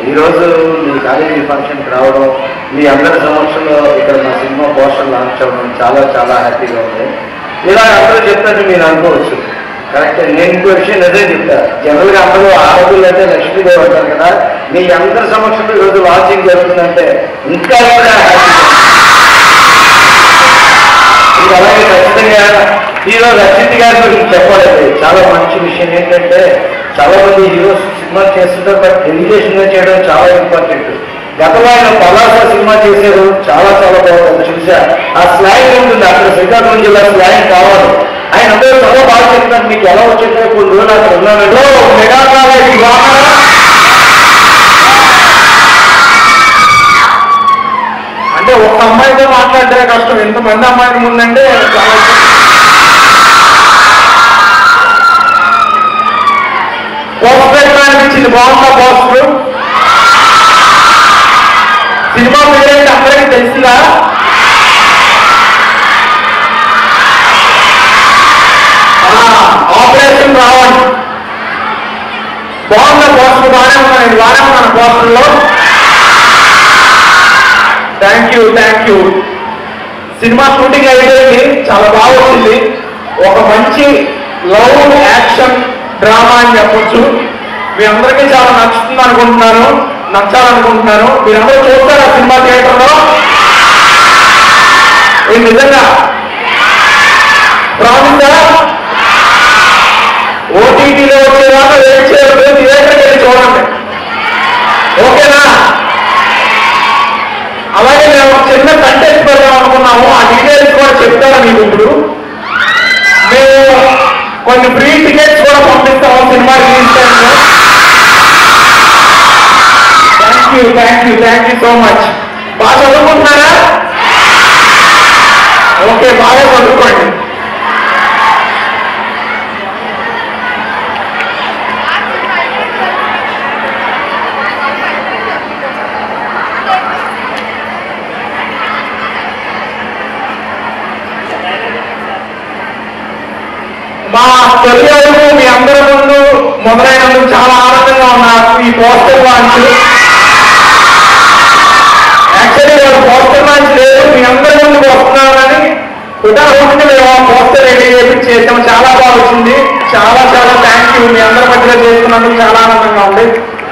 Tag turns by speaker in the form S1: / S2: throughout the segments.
S1: ఈరోజు మీ కాలేజీ ఫంక్షన్కి రావడం మీ అందరి సమక్షంలో ఇక్కడ మా సినిమా పోస్టర్ లాంచ్ అవ్వడం చాలా చాలా హ్యాపీగా ఉంది ఇలా అందరూ చెప్తారు మీరు అనుకోవచ్చు కరెక్ట్ నేను ఇంకో విషయం అదే చెప్తా జనరల్గా అందరూ ఆడపిల్ల అంటే లక్ష్మీదేవి అంటారు కదా మీ అందరి సమక్షంలో ఈరోజు లాంచింగ్ జరుగుతుందంటే ఇంకా కూడా హ్యాపీగా ఇది అలాగే ఖచ్చితంగా హీరో రచిత్ గారి గురించి చెప్పాలండి చాలా మంచి విషయం ఏంటంటే చాలా మంది హీరోస్ సినిమా చేస్తుంటారు బట్ డెలిగేషన్ గా చేయడం చాలా ఇంపార్టెంట్ గతంలో ఆయన పలాస సినిమా చేశారు చాలా చాలా బాగుంది చూసా ఆ స్లాంగ్ ఉంటుంది అక్కడ శ్రీకాకుళం జిల్లా స్లాంగ్ కావాలి ఆయన అందరూ చాలా బాగా చెప్తారు మీకు ఎలా వచ్చిందో కొన్ని రోజులు అక్కడ ఉన్నాను మెగా కాలేజీ వాహన
S2: అంటే ఒక అమ్మాయితో మాట్లాడితే కష్టం ఎంతమంది అమ్మాయిల ముందంటే చాలా పోస్టర్ ఎట్లా అనిపించింది బాగుందా పోస్టర్ సినిమా పేరేంటి అందరికీ తెలిసిందా ఆ, ఆపరేషన్ రావణ్ బాగుందా పోస్టర్ బాగానే ఉన్నాను బాగానే ఉన్నాను పోస్టర్లో thank you thank you cinema shooting అయిపోయింది చాలా బాగా వచ్చింది ఒక మంచి లవ్ యాక్షన్ డ్రామా అని చెప్పొచ్చు మీ అందరికీ చాలా నచ్చుతుంది అనుకుంటున్నాను నచ్చాలనుకుంటున్నాను మీరందరూ చూస్తారా సినిమా థియేటర్లో ఇది నిజంగా ప్రామిసా ఓటీటీలో వచ్చేదాకా వెయిట్ చేయలేదు థియేటర్కి వెళ్ళి చూడండి ఓకేనా అలాగే మేము ఒక చిన్న కంటెంట్ పెడదాం అనుకున్నాము ఆ డీటెయిల్స్ కూడా చెప్తాను మీకు ఇప్పుడు మేము కొన్ని ఫ్రీ టికెట్స్ కూడా పంపిస్తాము సినిమా రిలీజ్ టైంలో thank you thank you thank you so much బాగా చదువుకుంటున్నారా ఓకే బాగా చదువుకోండి మా తొలి అడుగు మీ అందరి ముందు మొదలైనందుకు చాలా ఆనందంగా ఉన్నారు ఈ పోస్టర్ లాంచ్ యాక్చువల్లీ వాళ్ళు పోస్టర్ లాంచ్ లేదు మీ అందరి ముందుకు వస్తున్నారని ఉదాహరణకి మేము ఆ పోస్టర్ రెడీ చేసి చేసాం చాలా బాగా వచ్చింది చాలా చాలా థ్యాంక్ యూ మీ అందరి మధ్యలో చేస్తున్నందుకు చాలా ఆనందంగా ఉంది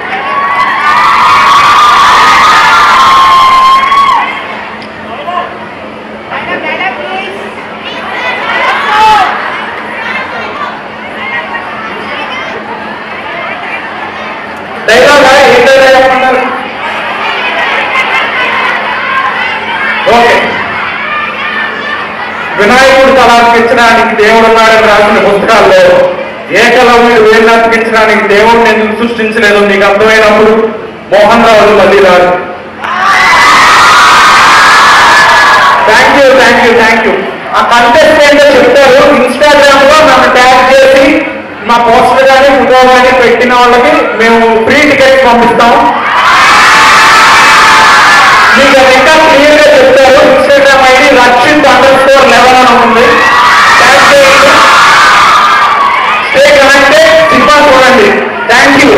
S2: డైలాగ్ ఏ డైలాగ్ చెప్పమన్నారు ఓకే వినాయకుడు తల అర్పించడానికి దేవుడు ఉన్నాడని రాసిన పుస్తకాల్లో ఏకలవ్యుడు వేళ్ళు అర్పించడానికి దేవుడిని ఎందుకు సృష్టించలేదు మీకు అర్థమైనప్పుడు మోహన్ రావు మళ్ళీ రాదు thank you thank you thank you ఆ కంటెస్ట్ ఏంటో చెప్తారు ఇన్స్టాగ్రామ్ లో నన్ను ట్యాగ్ చేసి మా పోస్టర్ కానీ ఫోటో కానీ పెట్టిన వాళ్ళకి మేము ఫ్రీ టికెట్స్ పంపిస్తాం మీకు అది ఇంకా క్లియర్ గా చెప్తారు Instagram ID Rakshit underscore eleven అని ఉంది ట్యాగ్ చేయండి స్టే కనెక్టెడ్ సినిమా చూడండి thank you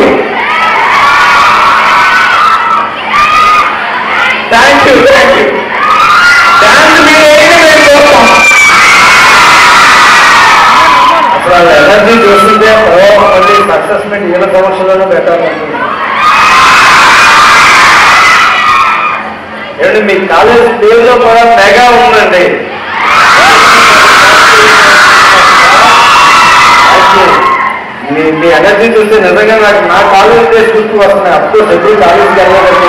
S2: thank you thank you dance మీరు వేయండి మేము చూస్తాం
S1: అసలు వాళ్ళ ఎనర్జీ చూస్తుంటే ఓ మళ్ళీ సక్సెస్ మీట్ వీళ్ళ సమక్షంలోనే పెట్టాలనుకుంటున్నాను ఏమండి మీ కాలేజ్ పేరులో కూడా మెగా ఉందండి మీ మీ ఎనర్జీ చూస్తే నిజంగా నాకు నా కాలేజ్ డేస్ గుర్తు వస్తున్నాయి అప్పుడు ఎప్పుడు కాలేజ్కి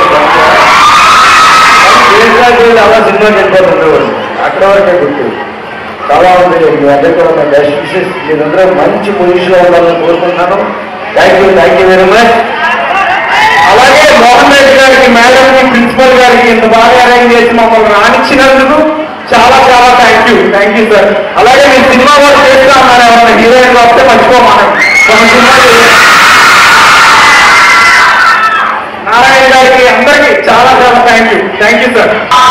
S1: వెళ్ళాలి అలా సినిమాకి వెళ్ళిపోతుండేవాడు అక్కడ వరకే గుర్తు చాలా ఉంది మీ అందరికీ కూడా నా బెస్ట్ విషెస్ మీరందరూ మంచి పొజిషన్లో ఉండాలని కోరుకుంటున్నాను thank you thank you very much
S2: అలాగే మోహన్ రెడ్డి గారికి మేడం ప్రిన్సిపల్ గారికి ఇంత బాగా అరేంజ్ చేసి మమ్మల్ని రాణించినందుకు చాలా చాలా thank you thank you sir అలాగే మీరు సినిమా వర్క్ చేస్తా అన్నారు ఎవరైనా హీరోయిన్ వస్తే మర్చిపోమాను మన సినిమా చేయాలి. నారాయణ గారికి అందరికీ చాలా చాలా thank you thank you sir